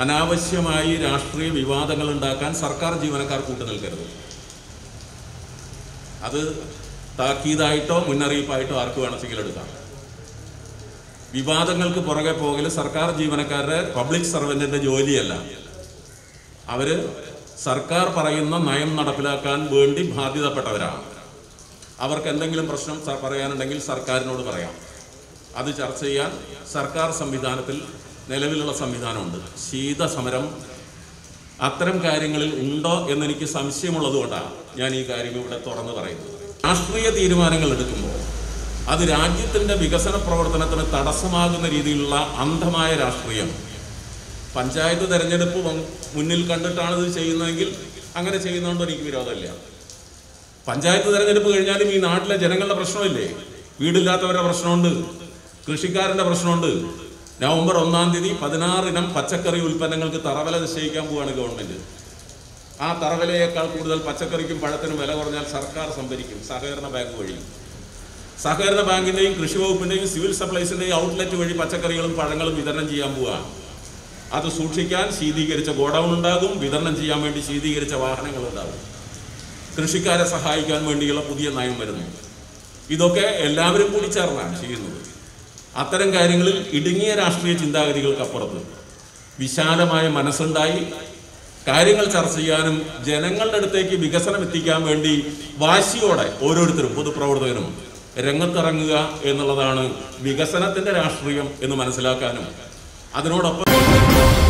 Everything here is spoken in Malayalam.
അനാവശ്യമായി രാഷ്ട്രീയ വിവാദങ്ങൾ ഉണ്ടാക്കാൻ സർക്കാർ ജീവനക്കാർ കൂട്ടുനിൽക്കരുത് അത് താക്കീതായിട്ടോ മുന്നറിയിപ്പായിട്ടോ ആർക്ക് വേണമെങ്കിലും എടുക്കാം വിവാദങ്ങൾക്ക് പുറകെ പോകൽ സർക്കാർ ജീവനക്കാരുടെ പബ്ലിക് സർവന്റിന്റെ ജോലിയല്ല അവര് സർക്കാർ പറയുന്ന നയം നടപ്പിലാക്കാൻ വേണ്ടി ബാധ്യതപ്പെട്ടവരാണ് അവർക്ക് എന്തെങ്കിലും പ്രശ്നം സ- പറയാനുണ്ടെങ്കിൽ സർക്കാരിനോട് പറയാം അത് ചർച്ച ചെയ്യാൻ സർക്കാർ സംവിധാനത്തിൽ നിലവിലുള്ള സംവിധാനമുണ്ട് ശീതസമരം അത്തരം കാര്യങ്ങളിൽ ഉണ്ടോ എന്നെനിക്ക് സംശയമുള്ളതുകൊണ്ടാണ് ഞാൻ ഈ കാര്യം ഇവിടെ തുറന്നു പറയുന്നത് രാഷ്ട്രീയ തീരുമാനങ്ങൾ എടുക്കുമ്പോൾ അത് രാജ്യത്തിന്റെ വികസന പ്രവർത്തനത്തിന് തടസ്സമാകുന്ന രീതിയിലുള്ള അന്ധമായ രാഷ്ട്രീയം പഞ്ചായത്ത് തെരഞ്ഞെടുപ്പ് വ- മുന്നിൽ കണ്ടിട്ടാണ് ഇത് ചെയ്യുന്നതെങ്കിൽ അങ്ങനെ ചെയ്യുന്നതുകൊണ്ട് എനിക്ക് വിരോധമില്ല പഞ്ചായത്ത് തെരഞ്ഞെടുപ്പ് കഴിഞ്ഞാലും ഈ നാട്ടിലെ ജനങ്ങളുടെ പ്രശ്നമില്ലേ വീടില്ലാത്തവരുടെ പ്രശ്നമുണ്ട് കൃഷിക്കാരന്റെ പ്രശ്നമുണ്ട് നവംബർ ഒന്നാം തീയതി പതിനാറിനം പച്ചക്കറി ഉൽപ്പന്നങ്ങൾക്ക് തറവില നിശ്ചയിക്കാൻ പോവുകയാണ് ഗവൺമെന്റ് ആ തറവിലയേക്കാൾ കൂടുതൽ പച്ചക്കറിക്കും പഴത്തിനും വില കുറഞ്ഞാൽ സർക്കാർ സംഭരിക്കും സഹകരണ ബാങ്ക് വഴി സഹകരണ ബാങ്കിന്റെയും കൃഷി വകുപ്പിന്റെയും സിവിൽ സപ്ലൈസിന്റെയും ഔട്ട്ലെറ്റ് വഴി പച്ചക്കറികളും പഴങ്ങളും വിതരണം ചെയ്യാൻ പോവുകയാണ് അത് സൂക്ഷിക്കാൻ ശീതീകരിച്ച ഗോഡൗൺ ഉണ്ടാകും വിതരണം ചെയ്യാൻ വേണ്ടി ശീതീകരിച്ച വാഹനങ്ങൾ ഉണ്ടാകും കൃഷിക്കാരെ സഹായിക്കാൻ വേണ്ടിയുള്ള പുതിയ നയം വരുന്നു ഇതൊക്കെ എല്ലാവരും കൂടി ചേർന്നാണ് ചെയ്യുന്നത് അത്തരം കാര്യങ്ങളിൽ ഇടുങ്ങിയ രാഷ്ട്രീയ ചിന്താഗതികൾക്കപ്പുറത്ത് വിശാലമായ മനസ്സുണ്ടായി കാര്യങ്ങൾ ചർച്ച ചെയ്യാനും ജനങ്ങളുടെ അടുത്തേക്ക് വികസനം എത്തിക്കാൻ വേണ്ടി വാശിയോടെ ഓരോരുത്തരും പൊതുപ്രവർത്തകരും രംഗത്തിറങ്ങുക എന്നുള്ളതാണ് വികസനത്തിന്റെ രാഷ്ട്രീയം എന്ന് മനസ്സിലാക്കാനും അതിനോടൊപ്പം